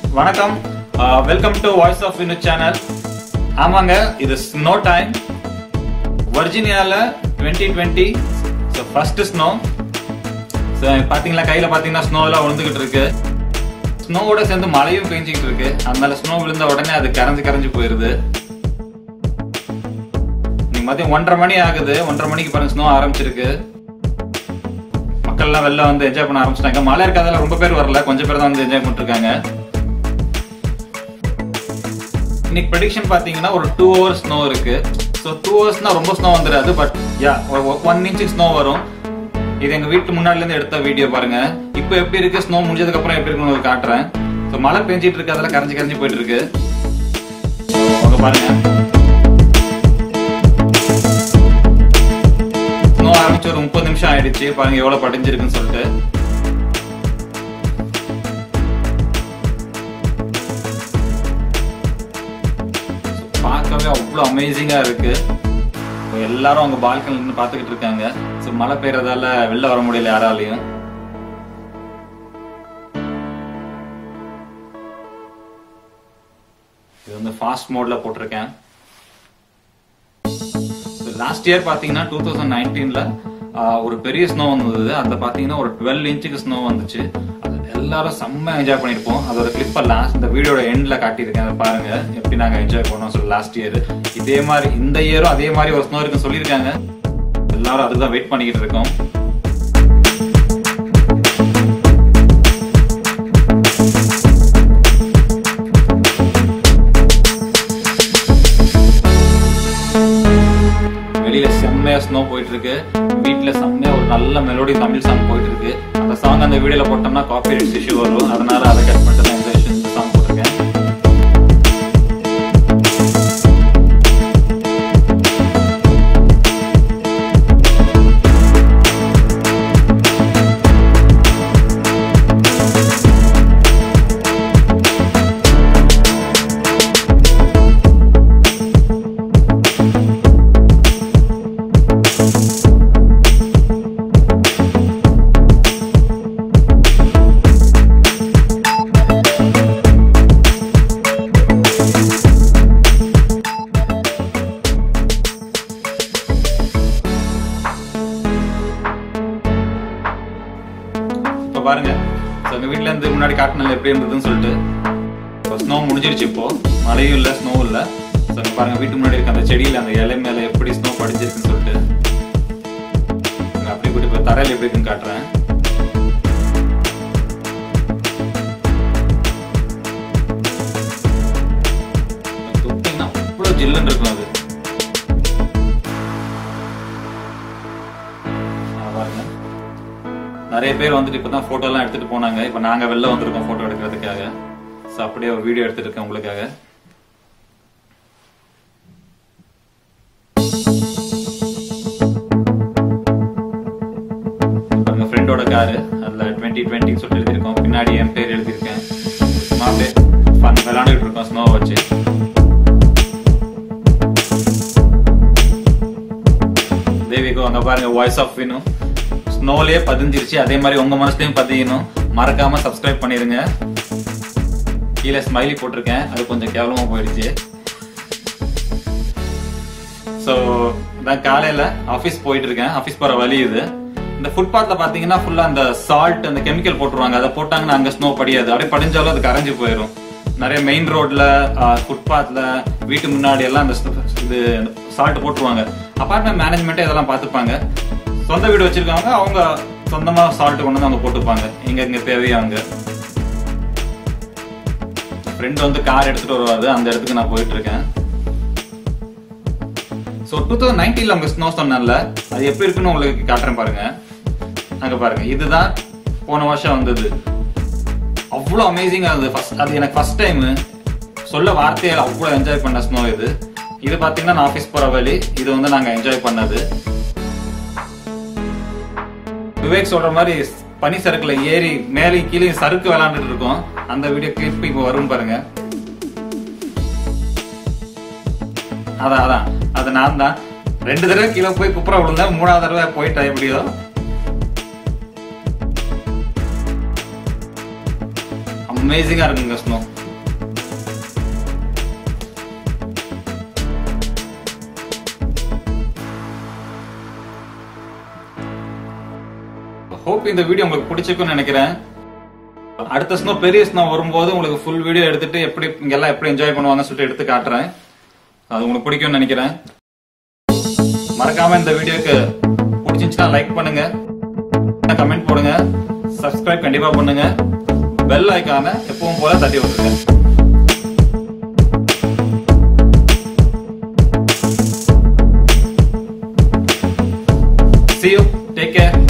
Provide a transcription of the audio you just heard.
வணக்கம் welcome to voice of Vinu channel ஆமாங்க இது ஸ்னோ டைம் வர்ஜீனியால twenty twenty so first snow so பார்த்தீங்களா கையில் பார்த்தீங்கன்னா ஸ்னோ எல்லாம் விழுந்துகிட்டு இருக்கு ஸ்னோவோட சேர்ந்து மழையும் பெஞ்சிக்கிட்டு இருக்கு அதனால ஸ்னோ விழுந்த உடனே அது கரைஞ்சு கரைஞ்சு போயிருது நீங்க மதியம் ஒன்றரை மணி ஆகுது ஒன்றரை மணிக்கு பாருங்க ஸ்னோ ஆரம்பிச்சிருக்கு மக்கள்லாம் வெளில வந்து என்ஜாய் பண்ண ஆரம்பிச்சிட்டாங்க மழை இருக்காதால ரொம்ப பேர் வரல கொஞ்சம் பேர் தான் வந்து என்ஜாய் பண்ணிருக்காங்க இன்னைக்கு ப்ரெடிக்ஷன் பாத்தீங்கன்னா ஒரு டூ ஹவர்ஸ் ஸ்னோ இருக்கு ஸோ டூ ஹவர்ஸ்னா ரொம்ப ஸ்னோ வந்துடாது but yeah one inch snow வரும் இது எங்க வீட்டு முன்னாடில இருந்து எடுத்த வீடியோ பாருங்க இப்போ எப்படி இருக்கு ஸ்னோ முடிஞ்சதுக்கு அப்புறம் எப்படி இருக்குன்னு உங்களுக்கு காட்டுறேன் ஸோ மழை பெஞ்சிட்டு இருக்கு அதெல்லாம் கரைஞ்சு கரைஞ்சு போயிட்டு இருக்கு உங்க பாருங்க ஸ்னோ ஆரம்பிச்சு ஒரு முப்பது நிமிஷம் ஆயிடுச்சு பாருங்க எவ்வளவு படிஞ்சிருக்குன்னு சொல்லிட்டு பார்க்கவே அவ்வளோ அமேசிங்கா இருக்கு இப்போ எல்லாரும் அவங்க பால்கனில நின்று பார்த்துக்கிட்டு இருக்காங்க ஸோ மழை பெய்யறதால வெளில வர முடியல யாராலையும் இது வந்து ஃபாஸ்ட் மோட்ல போட்டிருக்கேன் லாஸ்ட் இயர் பாத்தீங்கன்னா டூ தௌசண்ட் நைன்டீன்ல ஒரு பெரிய ஸ்னோ வந்தது அதுல பாத்தீங்கன்னா ஒரு டுவெல் இன்ச்சுக்கு ஸ்னோ வந்துச்சு அது எல்லாரும் செம்ம என்ஜாய் பண்ணிருப்போம் அதோட கிளிப்பை லாஸ்ட் இந்த வீடியோட எண்ட்ல காட்டியிருக்கேன் அதை பாருங்க எப்படி நாங்க என்ஜாய் பண்ணோம் சொல்லி லாஸ்ட் இயர் இதே மாதிரி இந்த இயரும் அதே மாதிரி ஒரு ஸ்னோ இருக்குன்னு சொல்லியிருக்காங்க எல்லாரும் அதுக்கு தான் வெயிட் பண்ணிக்கிட்டு இருக்கோம் வெளியில செம்மையா ஸ்னோ போயிட்டு இருக்கு வீட்ல செம்மையா ஒரு நல்ல மெலோடி தமிழ் சாங் போயிட்டு இருக்கு அந்த சாங் அந்த வீடியோல போட்டோம்னா காப்பி ரைட்ஸ் இஷ்யூ வரும் அதனால அதை கட் பண்ணிட்டு தான் இந்த சாங் போட்டிருக்கேன் இப்போ பாருங்க ஸோ எங்கள் வீட்டில் இருந்து முன்னாடி காட்டினல எப்படி இருந்ததுன்னு சொல்லிட்டு இப்போ ஸ்னோ முடிஞ்சிருச்சு இப்போ மழையும் இல்லை ஸ்னோ இல்லை ஸோ இங்க பாருங்க வீட்டு முன்னாடி இருக்க அந்த செடியில் அந்த இலை மேலே எப்படி ஸ்னோ படிஞ்சிருக்குன்னு சொல்லிட்டு இங்க அப்படி கூட்டி போய் தரையில் எப்படி இருக்குன்னு காட்டுறேன் தொட்டிங்கன்னா அவ்வளோ ஜில்லுன்னு இருக்கும் அது ஆ, பாருங்க நிறைய பேர் வந்துட்டு இப்பதான் போட்டோ எல்லாம் எடுத்துட்டு போனாங்க இப்ப நாங்க வெளில வந்திருக்கோம் போட்டோ எடுக்கிறதுக்காக சோ அப்படியே ஒரு வீடியோ எடுத்துட்டு இருக்கேன் உங்களுக்காக பாருங்க ஃப்ரெண்டோட காரு அதுல டுவெண்ட்டி டுவெண்ட்டி சொல்லிட்டு எழுதியிருக்கோம் பின்னாடி என் பேர் எழுதியிருக்கேன் சும்மா அப்படியே ஃபன் விளாண்டுட்டு இருக்கோம் ஸ்னோ வச்சு தேவிகோ அங்க பாருங்க வாய்ஸ் ஆஃப் வினு ஸ்னோலயே பதிஞ்சிருச்சு அதே மாதிரி உங்க மனசுலயும் பதியணும் மறக்காம சப்ஸ்கிரைப் பண்ணிருங்க கீழே ஸ்மைலி போட்டிருக்கேன் அது கொஞ்சம் கேவலமா போயிடுச்சு ஸோ நான் காலையில ஆஃபீஸ் போயிட்டு இருக்கேன் ஆஃபீஸ் போற வழி இது இந்த ஃபுட்பாத்ல பாத்தீங்கன்னா ஃபுல்லா அந்த சால்ட் அந்த கெமிக்கல் போட்டுருவாங்க அதை போட்டாங்கன்னா அங்க ஸ்னோ படியாது அப்படியே படிஞ்சாலும் அது கரைஞ்சு போயிடும் நிறைய மெயின் ரோட்ல ஃபுட்பாத்ல வீட்டு முன்னாடி எல்லாம் அந்த st- இது சால்ட் போட்டுருவாங்க அபார்ட்மெண்ட் மேனேஜ்மெண்ட்டே இதெல்லாம் பார்த்துப்பாங்க சொந்த வீடு வச்சிருக்கவங்க அவங்க சொந்தமா சால்ட் கொண்டு வந்து அவங்க போட்டுப்பாங்க எங்க எங்க தேவையோ அங்க ஃப்ரெண்ட் வந்து கார் எடுத்துட்டு வருவாரு அந்த இடத்துக்கு நான் போயிட்டு இருக்கேன் ஸோ டூ தௌசண்ட் நைன்டீன்ல அவங்க ஸ்னோ சொன்னேன்ல அது எப்படி இருக்குன்னு உங்களுக்கு காட்டுறேன் பாருங்க அங்க பாருங்க இதுதான் போன வருஷம் வந்தது அவ்வளோ அமேசிங்கா இருந்தது ஃபர்ஸ்ட் அது எனக்கு ஃபர்ஸ்ட் டைம் சொல்ல வார்த்தையால் அவ்வளோ என்ஜாய் பண்ண ஸ்னோ இது இது பாத்தீங்கன்னா நான் ஆஃபீஸ் போற வழி இது வந்து நாங்க என்ஜாய் பண்ணது விவேக் சொல்ற மாதிரி பனி சறுக்குல ஏறி மேலே கீழே சறுக்கு விளாண்டுட்டு இருக்கோம் அந்த வீடியோ கிளிப் இப்போ வரும் பாருங்க அதான் அதான் அது நான் தான் ரெண்டு தடவை கீழே போய் குப்புற விழுந்தேன் மூணாவது தடவை போயிட்டேன் எப்படியோ அமேசிங்கா இருக்குங்க ஸ்னோ ஹோப் இந்த வீடியோ உங்களுக்கு பிடிச்சிருக்கும்னு நினைக்கிறேன் அடுத்த ஸ்னோ பெரிய ஸ்னோ வரும்போது உங்களுக்கு ஃபுல் வீடியோ எடுத்துட்டு எப்படி இங்க எல்லாம் எப்படி என்ஜாய் பண்ணுவாங்கன்னு சொல்லிட்டு எடுத்து காட்டுறேன் அது உங்களுக்கு பிடிக்கும்னு நினைக்கிறேன் மறக்காம இந்த வீடியோக்கு பிடிச்சிருந்துச்சுன்னா லைக் பண்ணுங்க கமெண்ட் போடுங்க சப்ஸ்கிரைப் கண்டிப்பா பண்ணுங்க பெல் ஐக்கான எப்பவும் போல தட்டி விட்டுருங்க See you. Take care.